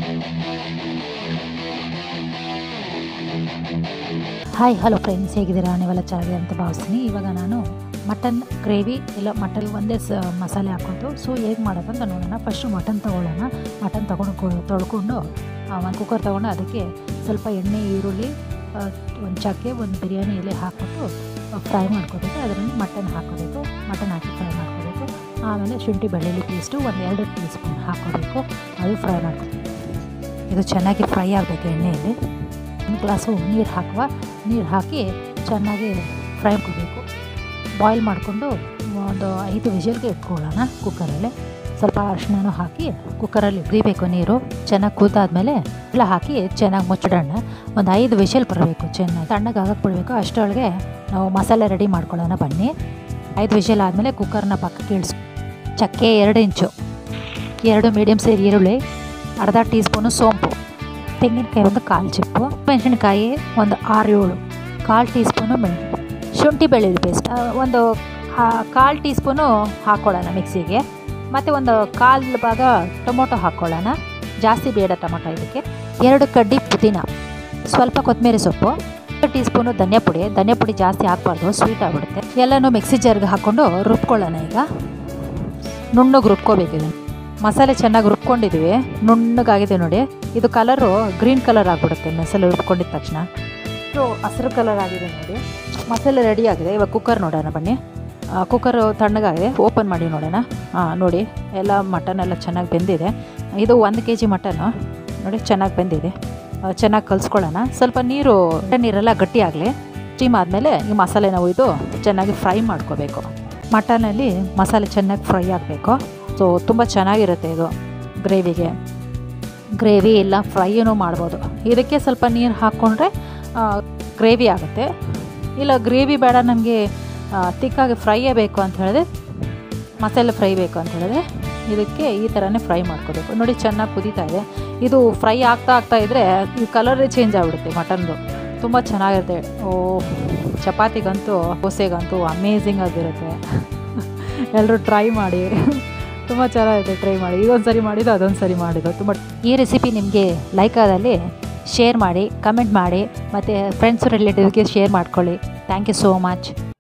hi hello friends ಹೇಗಿದ್ದೀರಾ ನೀವೆಲ್ಲ ಚೆನ್ನಾಗಿದೆ ಅಂತ ಭಾವಿಸ್ತೀನಿ ಇವಾಗ ನಾನು ಮಟನ್ ಗ್ರೇವಿ ಇಲ್ಲ ಮಟನ್ ಒಂದೇ ಸ ಮಸಾಲೆ ಹಾಕೋದು ಸೊ ಹೇಗೆ ಮಾಡೋದು ಅಂತ ನೋಡೋಣ ಫಸ್ಟು ಮಟನ್ ತೊಗೊಳ್ಳೋಣ ಮಟನ್ ತೊಗೊಂಡು ತೊಳ್ಕೊಂಡು ಒಂದು ಕುಕ್ಕರ್ ತೊಗೊಂಡು ಅದಕ್ಕೆ ಸ್ವಲ್ಪ ಎಣ್ಣೆ ಈರುಳ್ಳಿ ಒಂದು ಚಕ್ಕೆ ಒಂದು ಬಿರಿಯಾನಿ ಎಲೆ ಹಾಕ್ಬಿಟ್ಟು ಫ್ರೈ ಮಾಡ್ಕೋಬೇಕು ಅದರಲ್ಲಿ ಮಟನ್ ಹಾಕೋಬೇಕು ಮಟನ್ ಹಾಕಿ ಫ್ರೈ ಮಾಡ್ಕೋಬೇಕು ಆಮೇಲೆ ಶುಂಠಿ ಬೆಳ್ಳುಳ್ಳಿ ಪೇಸ್ಟು ಒಂದು ಎರಡು ಟೀ ಸ್ಪೂನ್ ಹಾಕೋಬೇಕು ಅದು ಫ್ರೈ ಮಾಡ್ಕೋಬೇಕು ಇದು ಚೆನ್ನಾಗಿ ಫ್ರೈ ಆಗಬೇಕು ಎಣ್ಣೆಯಲ್ಲಿ ಒಂದು ಗ್ಲಾಸು ನೀರು ಹಾಕುವ ನೀರು ಹಾಕಿ ಚೆನ್ನಾಗಿ ಫ್ರೈ ಮಾಡ್ಕೋಬೇಕು ಬಾಯ್ಲ್ ಮಾಡಿಕೊಂಡು ಒಂದು ಐದು ವಿಷಲ್ಗೆ ಇಟ್ಕೊಳ್ಳೋಣ ಕುಕ್ಕರಲ್ಲಿ ಸ್ವಲ್ಪ ಅರಿಶಿನ ಹಾಕಿ ಕುಕ್ಕರಲ್ಲಿ ಕುದಿಬೇಕು ನೀರು ಚೆನ್ನಾಗಿ ಕುದ್ದಾದ್ಮೇಲೆ ಎಲ್ಲ ಹಾಕಿ ಚೆನ್ನಾಗಿ ಮುಚ್ಚಿಡೋಣ ಒಂದು ಐದು ವಿಷಲ್ ಬರಬೇಕು ಚೆನ್ನಾಗಿ ತಣ್ಣಗೆ ಆಗಕ್ಕೆ ಬಿಡಬೇಕು ಅಷ್ಟರೊಳಗೆ ನಾವು ಮಸಾಲೆ ರೆಡಿ ಮಾಡ್ಕೊಳ್ಳೋಣ ಬನ್ನಿ ಐದು ವಿಷಲ್ ಆದಮೇಲೆ ಕುಕ್ಕರ್ನ ಪಕ್ಕಕ್ಕೆ ಇಳಿಸ್ ಚಕ್ಕೆ ಎರಡು ಇಂಚು ಎರಡು ಮೀಡಿಯಮ್ ಸೈಜ್ ಈರುಳ್ಳಿ ಅರ್ಧ ಟೀ ಸ್ಪೂನು ಸೋಂಪು ತೆಂಗಿನಕಾಯಿ ಒಂದು ಕಾಲು ಚಿಪ್ಪು ಮೆಣಸಿನ್ಕಾಯಿ ಒಂದು ಆರು ಏಳು ಕಾಲು ಟೀ ಸ್ಪೂನು ಮೆಣ್ ಶುಂಠಿ ಬೆಳ್ಳುಳ್ಳಿ ಪೇಸ್ಟ್ ಒಂದು ಕಾಲು ಟೀ ಸ್ಪೂನು ಹಾಕ್ಕೊಳ್ಳೋಣ ಮಿಕ್ಸಿಗೆ ಮತ್ತು ಒಂದು ಕಾಲು ಭಾಗ ಟೊಮೊಟೊ ಹಾಕ್ಕೊಳ್ಳೋಣ ಜಾಸ್ತಿ ಬೇಡ ಟೊಮೊಟೊ ಇದಕ್ಕೆ ಎರಡು ಕಡ್ಡಿ ಪುದೀನ ಸ್ವಲ್ಪ ಕೊತ್ತಂಬರಿ ಸೊಪ್ಪು ಎರಡು ಟೀ ಸ್ಪೂನು ಧನಿಯಾ ಪುಡಿ ಧನಿಯಾ ಪುಡಿ ಜಾಸ್ತಿ ಹಾಕ್ಬಾರ್ದು ಸ್ವೀಟ್ ಆಗಿಬಿಡುತ್ತೆ ಎಲ್ಲನೂ ಮಿಕ್ಸಿ ಜಾರ್ಗೆ ಹಾಕ್ಕೊಂಡು ರುಬ್ಕೊಳ್ಳೋಣ ಈಗ ನುಣ್ಣಗೆ ರುಬ್ಕೋಬೇಕು ಇದನ್ನು ಮಸಾಲೆ ಚೆನ್ನಾಗಿ ರುಬ್ಕೊಂಡಿದ್ದೀವಿ ನುಣ್ಣಗಾಗಿದೆ ನೋಡಿ ಇದು ಕಲರು ಗ್ರೀನ್ ಕಲರ್ ಆಗಿಬಿಡುತ್ತೆ ಮಸಾಲೆ ರುಬ್ಕೊಂಡಿದ ತಕ್ಷಣ ಇದು ಹಸಿರು ಕಲರ್ ಆಗಿದೆ ನೋಡಿ ಮಸಾಲೆ ರೆಡಿ ಆಗಿದೆ ಇವಾಗ ಕುಕ್ಕರ್ ನೋಡೋಣ ಬನ್ನಿ ಕುಕ್ಕರ್ ತಣ್ಣಗಾಗಿದೆ ಓಪನ್ ಮಾಡಿ ನೋಡೋಣ ಹಾಂ ನೋಡಿ ಎಲ್ಲ ಮಟನ್ ಎಲ್ಲ ಚೆನ್ನಾಗಿ ಬೆಂದಿದೆ ಇದು ಒಂದು ಕೆ ಜಿ ಮಟನ್ನು ನೋಡಿ ಚೆನ್ನಾಗಿ ಬೆಂದಿದೆ ಚೆನ್ನಾಗಿ ಕಲಿಸ್ಕೊಳ್ಳೋಣ ಸ್ವಲ್ಪ ನೀರು ನೀರೆಲ್ಲ ಗಟ್ಟಿ ಆಗಲಿ ಸ್ಟೀಮ್ ಆದಮೇಲೆ ಈ ಮಸಾಲೆ ನಾವು ಇದು ಚೆನ್ನಾಗಿ ಫ್ರೈ ಮಾಡ್ಕೋಬೇಕು ಮಟನಲ್ಲಿ ಮಸಾಲೆ ಚೆನ್ನಾಗಿ ಫ್ರೈ ಆಗಬೇಕು ಸೊ ತುಂಬ ಚೆನ್ನಾಗಿರುತ್ತೆ ಇದು ಗ್ರೇವಿಗೆ ಗ್ರೇವಿ ಇಲ್ಲ ಫ್ರೈಯೂ ಮಾಡ್ಬೋದು ಇದಕ್ಕೆ ಸ್ವಲ್ಪ ನೀರು ಹಾಕ್ಕೊಂಡ್ರೆ ಗ್ರೇವಿ ಆಗುತ್ತೆ ಇಲ್ಲ ಗ್ರೇವಿ ಬೇಡ ನಮಗೆ ತಿಕ್ಕಾಗಿ ಫ್ರೈಯೇ ಬೇಕು ಅಂತ ಹೇಳಿದ್ರೆ ಮಸಾಲೆ ಫ್ರೈ ಬೇಕು ಅಂತ ಹೇಳಿದ್ರೆ ಇದಕ್ಕೆ ಈ ಥರನೇ ಫ್ರೈ ಮಾಡ್ಕೋಬೇಕು ನೋಡಿ ಚೆನ್ನಾಗಿ ಕುದೀತಾ ಇದೆ ಇದು ಫ್ರೈ ಆಗ್ತಾ ಆಗ್ತಾ ಇದ್ದರೆ ಈ ಕಲರೇ ಚೇಂಜ್ ಆಗಿಬಿಡುತ್ತೆ ಮಟನ್ದು ತುಂಬ ಚೆನ್ನಾಗಿರುತ್ತೆ ಓ ಚಪಾತಿಗಂತೂ ದೋಸೆಗಂತೂ ಅಮೇಝಿಂಗ್ ಆಗಿರುತ್ತೆ ಎಲ್ಲರೂ ಟ್ರೈ ಮಾಡಿ ತುಂಬ ಚೆನ್ನಾಗಿದೆ ಟ್ರೈ ಮಾಡಿ ಇದೊಂದು ಸರಿ ಮಾಡಿದ್ದು ಅದೊಂದು ಸರಿ ಮಾಡಿದ್ದು ತುಂಬ ಈ ರೆಸಿಪಿ ನಿಮಗೆ ಲೈಕ್ ಆದಲ್ಲಿ ಶೇರ್ ಮಾಡಿ ಕಮೆಂಟ್ ಮಾಡಿ ಮತ್ತು ಫ್ರೆಂಡ್ಸ್ ರಿಲೇಟಿವ್ಗೆ ಶೇರ್ ಮಾಡ್ಕೊಳ್ಳಿ ಥ್ಯಾಂಕ್ ಯು ಸೋ ಮಚ್